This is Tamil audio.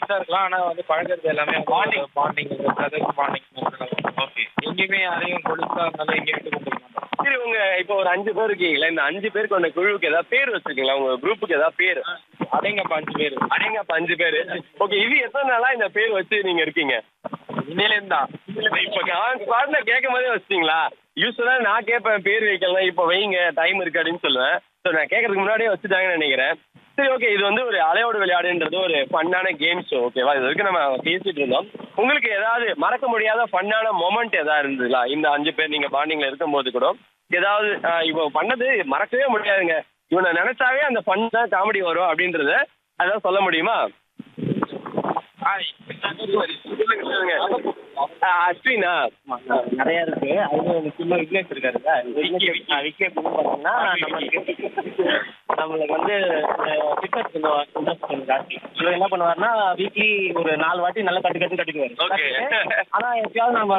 பெருசா இருக்கலாம் ஆனா வந்து பழகுறது எல்லாமே bonding bonding brothers bonding okay எங்கேயுமே யாரையும் கொலுசா இருந்தாலும் எங்கேயும் விட்டு கொடுக்க மாட்டோம் சரி உங்க இப்போ ஒரு அஞ்சு பேர் இருக்கீங்களா இந்த அஞ்சு பேருக்கு அந்த குழுவுக்கு ஏதாவது பேர் வச்சிருக்கீங்களா உங்க குரூப்புக்கு ஏதாவது பேர் அடேங்கப்பா அஞ்சு பேர் அடேங்கப்பா அஞ்சு பேர் ஓகே இது எத்தனை நாளா இந்த பேர் வச்சு நீங்க இருக்கீங்க இன்னையிலேருந்து தான் இப்போ பாட்டுல கேட்கும் போதே வச்சிட்டீங்களா யூஸ்வலா நான் கேட்பேன் பேர் வைக்கலாம் இப்போ வைங்க டைம் இருக்கு அப்படின்னு சொல்லுவேன் ஸோ நான் கேட்கறதுக்கு முன்னாடியே வச்சுட்டாங்கன்னு நினைக்கிறேன் சரி ஓகே இது வந்து ஒரு அலையோடு விளையாடுன்றது ஒரு ஃபன்னான கேம் ஷோ ஓகேவா இது வரைக்கும் நம்ம பேசிட்டு இருந்தோம் உங்களுக்கு ஏதாவது மறக்க முடியாத ஃபன்னான மொமெண்ட் ஏதாவது இருந்ததுங்களா இந்த அஞ்சு பேர் நீங்க பாண்டிங்ல இருக்கும்போது கூட ஏதாவது ஆஹ், இப்போ பண்ணது மறக்கவே முடியாதுங்க இவனை நினைச்சாவே அந்த ஃபன் தான் காமெடி வரும் அப்படின்றத அதான் சொல்ல முடியுமா சொல்லுங்க சொல்லுங்க ஆஹ், அஸ்வினா நிறைய இருக்கு அது ஒரு சின்ன விக்னேஷ் இருக்காருல்ல விக்னேஷ் விக்னேஷ் வந்து பார்த்தீங்கன்னா நம்மளுக்கு நம்மளுக்கு வந்து ஃபிட்னஸ் கொஞ்சம் இன்ட்ரெஸ்ட் கொஞ்சம் ஜாஸ்தி இவர் என்ன பண்ணுவாருன்னா வீக்லி ஒரு நாலு வாட்டி நல்லா கட்டு கட்டு கட்டிக்குவாரு Okay. ஆனா எப்பயாவது நம்ம